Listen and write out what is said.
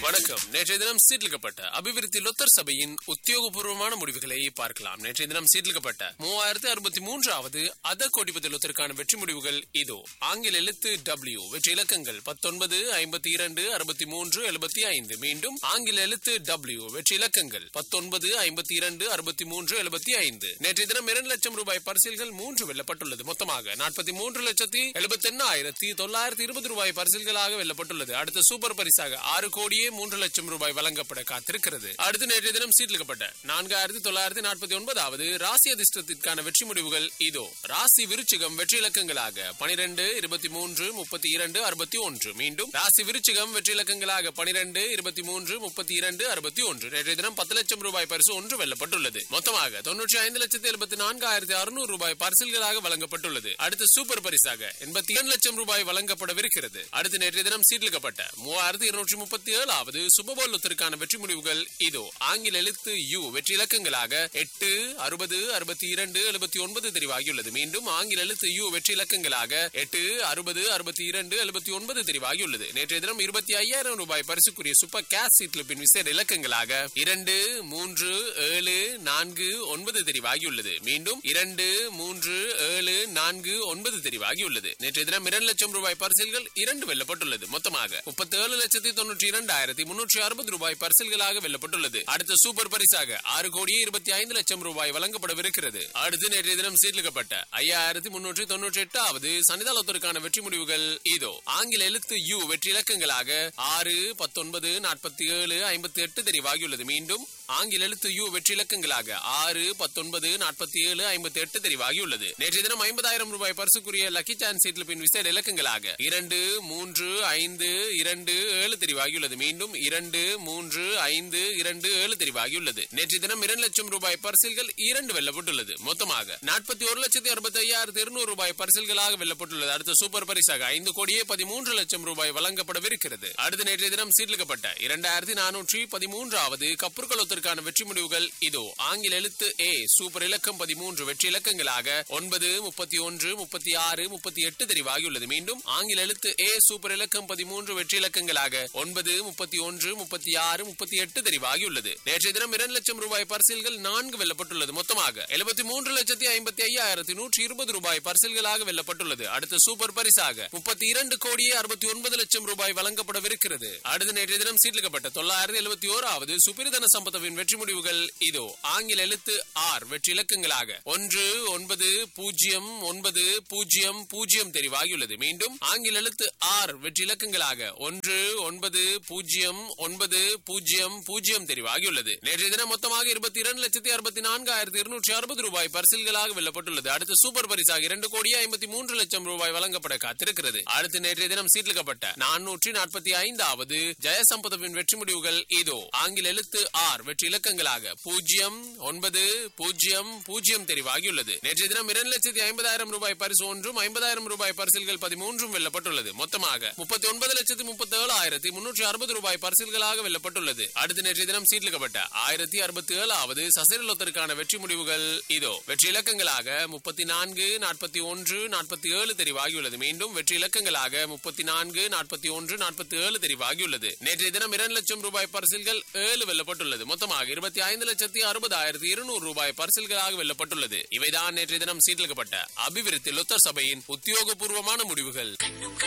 வணக்கம் நேற்றைய தினம் சீர்லிக்கப்பட்ட அபிவிருத்தி லொத்தர் சபையின் உத்தியோகபூர்வமான முடிவுகளை பார்க்கலாம் நேற்றைய தினம் சீர்லிக்கப்பட்ட மூவாயிரத்து அறுபத்தி மூன்றாவது அத கோடிபதி லொத்தருக்கான வெற்றி முடிவுகள் இதோ ஆங்கில எழுத்து டபிள்யூ வெற்றி இலக்கங்கள் பத்தொன்பது ஐம்பத்தி இரண்டு அறுபத்தி மூன்று எழுபத்தி ஐந்து மீண்டும் ஆங்கில எழுத்து டபிள்யூ வெற்றி இலக்கங்கள் பத்தொன்பது ஐம்பத்தி இரண்டு அறுபத்தி மூன்று எழுபத்தி ஐந்து நேற்றைய தினம் இரண்டு லட்சம் ரூபாய் பரிசில்கள் மூன்று வெல்லப்பட்டுள்ளது மொத்தமாக நாற்பத்தி மூன்று லட்சத்தி எழுபத்தி எண்ணாயிரத்தி தொள்ளாயிரத்தி இருபது ரூபாய் பரிசில்களாக வெல்லப்பட்டுள்ளது அடுத்த சூப்பர் பரிசாக ஆறு கோடியே மூன்று லட்சம் ரூபாய் வழங்கப்பட காத்திருக்கிறது அடுத்து நேற்றைய தினம் சீட்லிக்கப்பட்ட நான்காயிரத்தி தொள்ளாயிரத்தி நாற்பத்தி ஒன்பதாவது ராசி அதிர்ஷ்டத்திற்கான வெற்றி முடிவுகள் இதோ ராசி விருச்சிகம் வெற்றி இலக்கங்களாக பனிரெண்டு இருபத்தி மூன்று முப்பத்தி இரண்டு அறுபத்தி ஒன்று மீண்டும் ராசி விருச்சிகம் வெற்றி இலக்கங்களாக பனிரெண்டு இருபத்தி மூன்று முப்பத்தி இரண்டு அறுபத்தி ஒன்று நேற்றைய தினம் பத்து லட்சம் ரூபாய் பரிசு ஒன்று வெல்லப்பட்டுள்ளது மொத்தமாக தொன்னூற்றி ஐந்து லட்சத்தி எழுபத்தி நான்காயிரத்தி அறுநூறு ரூபாய் பரிசில்களாக வழங்கப்பட்டுள்ளது அடுத்து சூப்பர் பரிசாக எண்பத்தி ஏழு லட்சம் ரூபாய் வழங்கப்படவிருக்கிறது அடுத்து நேற்றைய தினம் சீட்லிக்கப்பட்ட மூவாயிரத்தி இருநூற்றி முப்பத்தி ஏழாவது சுபபோலத்திற்கான வெற்றி முடிவுகள் இதோ ஆங்கில எழுத்து யு வெற்றி இலக்கங்களாக எட்டு அறுபது அறுபத்தி இரண்டு எழுபத்தி ஒன்பது தெரிவாகியுள்ளது மீண்டும் ஆங்கில எழுத்து யு வெற்றி இலக்கங்களாக எட்டு அறுபது அறுபத்தி இரண்டு எழுபத்தி ஒன்பது தெரிவாகியுள்ளது நேற்றைய தினம் இருபத்தி ஐயாயிரம் ரூபாய் பரிசுக்குரிய சூப்பர் கேஸ் சீட்லிப்பின் விசேட இலக்கங்களாக இரண்டு மூன்று ஏழு நான்கு ஒன்பது தெரிவாகியுள்ளது மீண்டும் இரண்டு மூன்று ஏழு நான்கு ஒன்பது தெரிவாகியுள்ளது நேற்றைய தினம் இரண்டு லட்சம் ரூபாய் பரிசில்கள் இரண்டு வெல்லப்பட்டுள்ளது மொத்தமாக முப்பத்தி ஏழு லட்சத்தி தொன்னூற்றி இரண்டாயிரத்தி முன்னூற்றி அறுபது ரூபாய் பரிசில்களாக வெல்லப்பட்டுள்ளது அடுத்த சூப்பர் பரிசாக ஆறு கோடியே இருபத்தி ஐந்து லட்சம் ரூபாய் வழங்கப்படவிருக்கிறது அடுத்து நேற்றைய தினம் சீர்லிக்கப்பட்ட ஐயாயிரத்தி முன்னூற்றி தொன்னூற்றி எட்டாவது சனிதாலத்திற்கான வெற்றி முடிவுகள் இதோ ஆங்கில எழுத்து யு வெற்றி இலக்கங்களாக ஆறு பத்தொன்பது நாற்பத்தி ஏழு ஐம்பத்தி எட்டு தெரிவாகியுள்ளது மீண்டும் ஆங்கில எழுத்து யு வெற்றி இலக்கங்களாக ஆறு பத்தொன்பது நாற்பத்தி ஏழு ஐம்பத்தி எட்டு தெரிவாகியுள்ளது நேற்றைய தினம் ஐம்பதாயிரம் ரூபாய் பரிசுக்குரிய லக்கி சான்ஸ் சீட்லிப்பின் விசேட இலக்கங்களாக இரண்டு மூன்று ஐந்து இரண்டு ஏழு தெரிவாகியுள்ளது மீண்டும் இரண்டு மூன்று ஐந்து இரண்டு ஏழு தெரிவாகியுள்ளது நேற்றைய தினம் இரண்டு லட்சம் ரூபாய் பரிசில்கள் இரண்டு வெல்லப்பட்டுள்ளது மொத்தமாக நாற்பத்தி ஒரு லட்சத்தி அறுபத்தி ஐயாயிரத்தி இருநூறு ரூபாய் பரிசில்களாக வெல்லப்பட்டுள்ளது அடுத்த சூப்பர் பரிசாக ஐந்து கோடியே பதிமூன்று லட்சம் ரூபாய் வழங்கப்படவிருக்கிறது அடுத்த நேற்றைய தினம் சீர்லிக்கப்பட்ட இரண்டாயிரத்தி நானூற்றி பதிமூன்றாவது கப்புர்களத்திற்கான வெற்றி முடிவுகள் இதோ ஆங்கில எழுத்து ஏ சூப்பர் இலக்கம் பதிமூன்று வெற்றி இலக்கங்களாக ஒன்பது முப்பத்தி ஒன்று முப்பத்தி ஆறு முப்பத்தி எட்டு தெரிவாகியுள்ளது மீண்டும் ஆங்கில எழுத்து ஏ சூப்பர் இலக்கம் பதிமூன்று வெற்றி இலக்கங்களாக ஒன்பது முப்பத்தி ஒன்று முப்பத்தி ஆறு முப்பத்தி எட்டு தெரிவாகியுள்ளது நேற்றைய தினம் இரண்டு லட்சம் ரூபாய் பரிசில்கள் நான்கு வெல்லப்பட்டுள்ளது மொத்தமாக எழுபத்தி மூன்று லட்சத்தி ஐம்பத்தி ஐயாயிரத்தி நூற்றி இருபது ரூபாய் பரிசில்களாக வெல்லப்பட்டுள்ளது அடுத்த சூப்பர் பரிசாக முப்பத்தி இரண்டு கோடியே அறுபத்தி ஒன்பது லட்சம் ரூபாய் வழங்கப்படவிருக்கிறது அடுத்த நேற்றைய தினம் சீர்லிக்கப்பட்ட தொள்ளாயிரத்தி எழுபத்தி ஓராவது சுப்பிரதன சம்பத்தவின் வெற்றி முடிவுகள் இதோ ஆங்கில எழுத்து ஆர் வெற்றி இலக்கங்களாக ஒன்று ஒன்பது பூஜ்ஜியம் ஒன்பது பூஜ்ஜியம் பூஜ்ஜியம் தெரிவாகியுள்ளது மீண்டும் ஆங்கில எழுத்து ஆர் வெற்றி இலக்கங்களாக ஒன்று ஒன்பது பூஜ்ஜியம் ஒன்பது பூஜ்ஜியம் பூஜ்ஜியம் தெரிவாகியுள்ளது நேற்றைய தினம் மொத்தமாக இருபத்தி இரண்டு லட்சத்தி அறுபத்தி நான்காயிரத்தி இருநூற்றி அறுபது ரூபாய் பரிசில்களாக வெல்லப்பட்டுள்ளது அடுத்து சூப்பர் பரிசாக இரண்டு கோடியே ஐம்பத்தி மூன்று லட்சம் ரூபாய் வழங்கப்பட காத்திருக்கிறது அடுத்து நேற்றைய தினம் சீட்லிக்கப்பட்ட நானூற்றி நாற்பத்தி ஐந்தாவது ஜெயசம்பதவின் வெற்றி முடிவுகள் இதோ ஆங்கில எழுத்து ஆர் வெற்றி இலக்கங்களாக பூஜ்ஜியம் ஒன்பது பூஜ்ஜியம் பூஜ்ஜியம் தெரிவாகியுள்ளது நேற்றைய தினம் இரண்டு லட்சத்தி ஐம்பதாயிரம் ரூபாய் பரிசு ஒன்றும் ஐம்பதாயிரம் ரூபாய் பரிசில்கள் பதிமூன்றும் வெல்லப்பட்டுள்ளது மொத்தமாக முப்பத்தி ஒன்பது லட்சத்தி முப்பத்தி ஏழாயிரத்தி முன்னூற்றி அறுபது ரூபாய் பரிசில்களாக வெல்லப்பட்டுள்ளது அடுத்த நேற்றைய தினம் சீட்லிக்கப்பட்ட ஆயிரத்தி அறுபத்தி ஏழாவது சசிரலத்திற்கான வெற்றி முடிவுகள் இதோ வெற்றி இலக்கங்களாக முப்பத்தி நான்கு நாற்பத்தி ஒன்று நாற்பத்தி ஏழு தெரிவாகியுள்ளது மீண்டும் வெற்றி இலக்கங்களாக முப்பத்தி நான்கு நாற்பத்தி ஒன்று நாற்பத்தி ஏழு தெரிவாகியுள்ளது நேற்றைய தினம் இரண்டு லட்சம் ரூபாய் பரிசில்கள் ஏழு வெல்லப்பட்டுள்ளது மொத்தமாக இருபத்தி ஐந்து லட்சத்தி அறுபதாயிரத்தி இருநூறு ரூபாய் பரிசில்களாக வெல்லப்பட்டுள்ளது இவைதான் நேற்றைய தினம் சீட்லிக்கப்பட்ட அபிவிருத்தி லொத்தர் சபையின் உத்தியோகபூர்வமான முடிவுகள் கண்ணும்